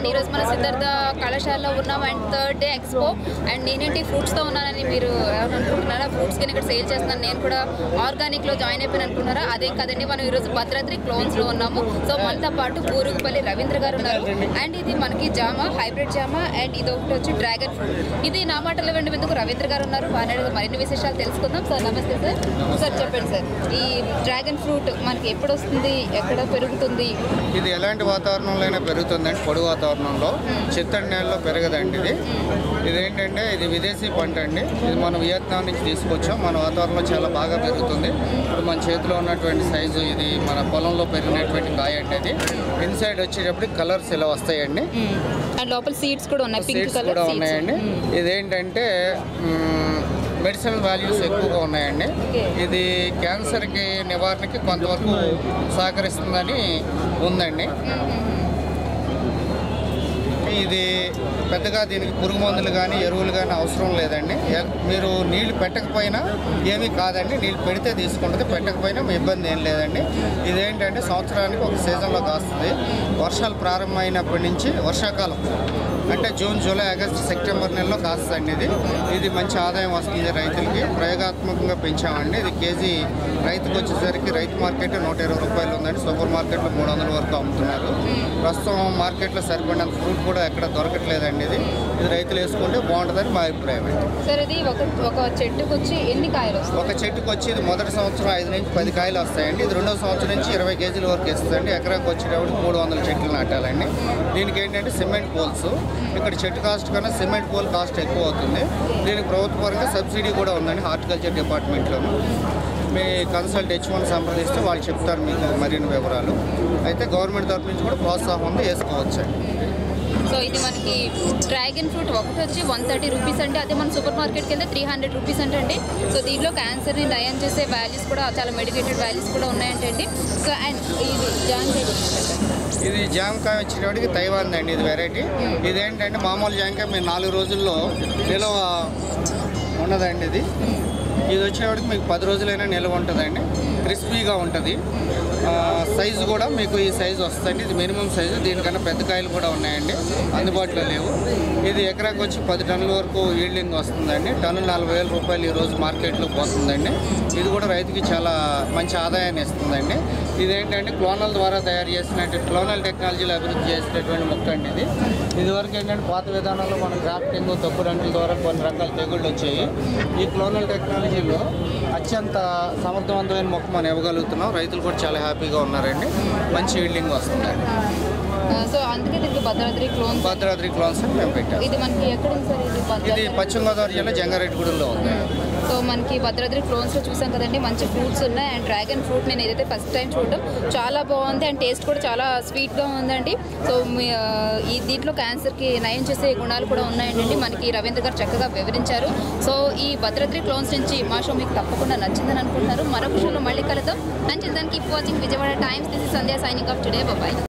And ఈరోజు మన సిద్ధార్థ కళాశాలలో ఉన్నాం and third day expo and నేనేంటి ఫ్రూట్స్తో ఉన్నానని మీరు ఎవరు అనుకుంటున్నారా ఫ్రూట్స్ కింద ఇక్కడ సేల్ చేస్తున్నాను నేను కూడా ఆర్గానిక్లో జాయిన్ అయిపోయిన అనుకున్నారా అదేం కదండి మనం ఈరోజు భద్రాద్రి క్లోన్స్లో ఉన్నాము సో మనతో పాటు పూరుగుపల్లి రవీంద్ర గారు ఉన్నారు అండ్ ఇది మనకి జామ హైబ్రిడ్ జామ అండ్ ఇది ఒకటి వచ్చి డ్రాగన్ ఫ్రూట్ ఇది నా మాటలు వెంట ఎందుకు రవీంద్ర గారు ఉన్నారు వారి అడిగి మరిన్ని విశేషాలు తెలుసుకుందాం సార్ నమస్తే సార్ సార్ చెప్పండి సార్ ఈ డ్రాగన్ ఫ్రూట్ మనకి ఎప్పుడు వస్తుంది ఎక్కడ పెరుగుతుంది ఇది ఎలాంటి వాతావరణంలో అయినా పెరుగుతుందండి పొడి వాతావరణంలో చిత్తడి నేలలో పెరగదండి ఇది ఇదేంటంటే ఇది విదేశీ పంట అండి ఇది మనం వియత్నాం నుంచి తీసుకొచ్చాం మన వాతావరణంలో చాలా బాగా పెరుగుతుంది ఇప్పుడు మన చేతిలో ఉన్నటువంటి సైజు ఇది మన పొలంలో పెరిగినటువంటి కాయ అంటే ఇది ఇన్సైడ్ వచ్చేటప్పటికి కలర్స్ ఇలా వస్తాయండి అండ్ లోపల సీడ్స్ కూడా ఉన్నాయి పింక్ సీడ్స్ కలర్ కూడా ఉన్నాయండి ఇదేంటంటే మెడిసినల్ వాల్యూస్ ఎక్కువగా ఉన్నాయండి Okay. ఇది క్యాన్సర్కి నివారణకి కొంతవరకు సహకరిస్తుందని ఉందండి ఇది పెద్దగా దీనికి పురుగు మందులు కానీ ఎరువులు కానీ అవసరం లేదండి ఎ- మీరు నీళ్లు పెట్టకపోయినా ఏమీ కాదండి నీళ్ళు పెడితే తీసుకుంటుంది పెట్టకపోయినా మీ ఇబ్బంది ఏం లేదండి ఇదేంటంటే సంవత్సరానికి ఒక సీజన్లో కాస్తుంది వర్షాలు ప్రారంభమైనప్పటి నుంచి వర్షాకాలం అంటే జూన్ జూలై ఆగస్ట్ సెప్టెంబర్ నెలలో కాస్తుందండి ఇది ఇది మంచి ఆదాయం వస్తుంది రైతులకి ప్రయోగాత్మకంగా పెంచామండి ఇది కేజీ రైతుకు వచ్చేసరికి రైతు మార్కెట్ నూట ఇరవై రూపాయలు ఉందండి సూపర్ మార్కెట్లో మూడు వందల వరకు అమ్ముతున్నారు ప్రస్తుతం మార్కెట్లో సరిపడినంత ఫ్రూట్ కూడా ఎక్కడ దొరకట్లేదండి ఇది ఇది రైతులు వేసుకుంటే బాగుంటుందని మా అభిప్రాయం అండి సార్ ఇది ఒక ఒక చెట్టుకు వచ్చి ఎన్ని కాయలు వస్తాయి ఒక చెట్టుకు వచ్చి ఇది మొదటి సంవత్సరం ఐదు నుంచి పది కాయలు వస్తాయండి ఇది రెండో సంవత్సరం నుంచి ఇరవై కేజీల వరకు ఇస్తుందండి ఎకరాకు వచ్చేటప్పుడు మూడు వందల చెట్లు నాటాలండి దీనికి ఏంటంటే సిమెంట్ పోల్స్ ఇక్కడ చెట్టు కాస్ట్ కన్నా సిమెంట్ పోల్ కాస్ట్ ఎక్కువ అవుతుంది దీనికి ప్రభుత్వ పరంగా సబ్సిడీ కూడా ఉందండి హార్టికల్చర్ డిపార్ట్మెంట్లోను మీ కన్సల్ట్ హెచ్ వన్ సంప్రదిస్తే వాళ్ళు చెప్తారు మీకు మరిన్ని వివరాలు అయితే గవర్నమెంట్ తరఫు నుంచి కూడా ప్రోత్సాహం ఉంది వేసుకోవచ్చండి సో ఇది మనకి డ్రాగన్ ఫ్రూట్ ఒకటి వచ్చి వన్ థర్టీ రూపీస్ అంటే అదే మన సూపర్ మార్కెట్కి వెళ్తే త్రీ హండ్రెడ్ రూపీస్ అంటే అండి సో దీంట్లో క్యాన్సర్ని నయం చేసే వాల్యూస్ కూడా చాలా మెడికేటెడ్ వాల్యూస్ కూడా ఉన్నాయంటండి సో అండ్ ఇది జాంకాయ గురించి చెప్పండి. ఇది జామకాయ వచ్చేటప్పటికి తైవాన్ అండి ఇది వెరైటీ ఇదేంటంటే మామూలు జామకాయ మీరు నాలుగు రోజుల్లో నిల్వ ఉన్నదండి ఇది ఇది వచ్చేటప్పటికి మీకు పది రోజులైనా నిల్వ ఉంటుందండి క్రిస్పీగా ఉంటుంది ఆ, సైజు కూడా మీకు ఈ సైజు వస్తుందండి ఇది మినిమం సైజు దీనికన్నా పెద్ద కాయలు కూడా ఉన్నాయండి అందుబాటులో లేవు ఇది ఎకరాకి వచ్చి పది టన్నుల వరకు ఈల్డింగ్ వస్తుందండి టన్ను నలభై వేల రూపాయలు ఈ రోజు మార్కెట్లో పోతుందండి ఇది కూడా రైతుకి చాలా మంచి ఆదాయాన్ని ఇస్తుందండి ఇదేంటంటే క్లోనల్ ద్వారా తయారు చేసినట్టు క్లోనల్ టెక్నాలజీలో అభివృద్ధి చేసినటువంటి మొక్క అండి ఇది ఇదివరకు ఏంటంటే పాత విధానంలో మనం గ్రాఫ్టింగ్ తప్పు రంగుల ద్వారా కొన్ని రకాల తెగుళ్ళు వచ్చాయి ఈ క్లోనల్ టెక్నాలజీలో అత్యంత సమర్థవంతమైన మొక్క మనం ఇవ్వగలుగుతున్నాం రైతులు కూడా చాలా హ్యాపీగా ఉన్నారండి మంచి ఈల్డింగ్ వస్తుందండి ఆ, సో అందుకే దీనికి భద్రాద్రి క్లోన్ భద్రాద్రి క్లోన్స్ అని మేము పెట్టాం ఇది మనకి ఎక్కడ ఉంది సార్ ఇది ఇది భద్రాద్రి పశ్చిమ గోదావరి జిల్లా జంగారెడ్డిగూడెంలో ఉంది సో మనకి భద్రాద్రి క్లోన్స్లో చూసాం కదండి మంచి ఫ్రూట్స్ ఉన్నాయి అండ్ డ్రాగన్ ఫ్రూట్ నేను ఏదైతే ఫస్ట్ టైం చూడడం చాలా బాగుంది అండ్ టేస్ట్ కూడా చాలా స్వీట్గా ఉందండి సో మీ, ఆ, ఈ దీంట్లో క్యాన్సర్కి నయం చేసే గుణాలు కూడా ఉన్నాయండి మనకి రవీంద్ర గారు చక్కగా వివరించారు సో ఈ భద్రాద్రి క్లోన్స్ నుంచి మా షో మీకు తప్పకుండా నచ్చిందని అనుకుంటున్నారు మరొక షోలో మళ్ళీ కలుద్దాం అండ్ దానికి keep watching Vijayawada times this is Sandhya signing off today bye